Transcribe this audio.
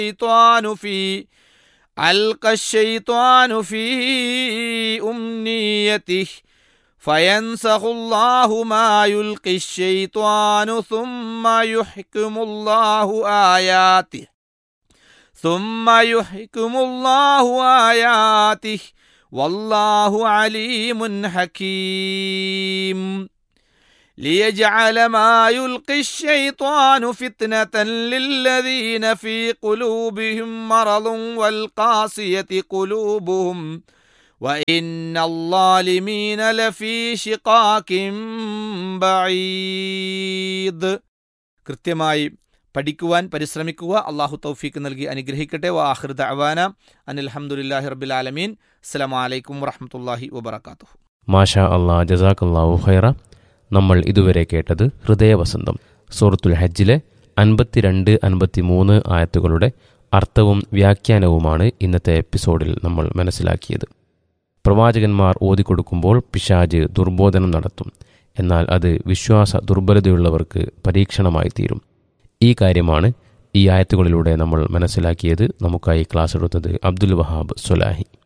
الشيطان في ألقى الشيطان في أمنيته فينسخ الله ما يلقي الشيطان ثم يحكم الله آياته ثم يحكم الله آياته والله عليم حكيم ليجعل ما يلقي الشيطان فتنة للذين في قلوبهم مرض والقاسية قلوبهم وإن الظالمين لفي شقاق بعيد കൃത്യമായി പഠിക്കുവാൻ പരിശ്രമിക്കുക അള്ളാഹു തൗഫീക്ക് നൽകി അനുഗ്രഹിക്കട്ടെ വാഹൃദ അവാന അനിൽ അഹമ്മദുല്ലാഹി റബ്ബിൽ ആലമീൻ അസ്സലാമു അലൈക്കും വറഹമത്തല്ലാഹി വബർക്കാത്തു മാഷാ അള്ളാ ജസാഖല്ലാഹു ഖൈറ നമ്മൾ ഇതുവരെ കേട്ടത് ഹൃദയവസന്തം സൂറത്തുൽ ഹജ്ജിലെ അൻപത്തിരണ്ട് അൻപത്തിമൂന്ന് ആയത്തുകളുടെ അർത്ഥവും വ്യാഖ്യാനവുമാണ് ഇന്നത്തെ എപ്പിസോഡിൽ നമ്മൾ മനസ്സിലാക്കിയത് പ്രവാചകന്മാർ ഓതിക്കൊടുക്കുമ്പോൾ പിശാജ് ദുർബോധനം നടത്തും എന്നാൽ അത് വിശ്വാസ ദുർബലതയുള്ളവർക്ക് പരീക്ഷണമായി തീരും ഈ കാര്യമാണ് ഈ ആയത്തുകളിലൂടെ നമ്മൾ മനസ്സിലാക്കിയത് നമുക്കായി ക്ലാസ് എടുത്തത് അബ്ദുൽ വഹാബ് സൊലാഹി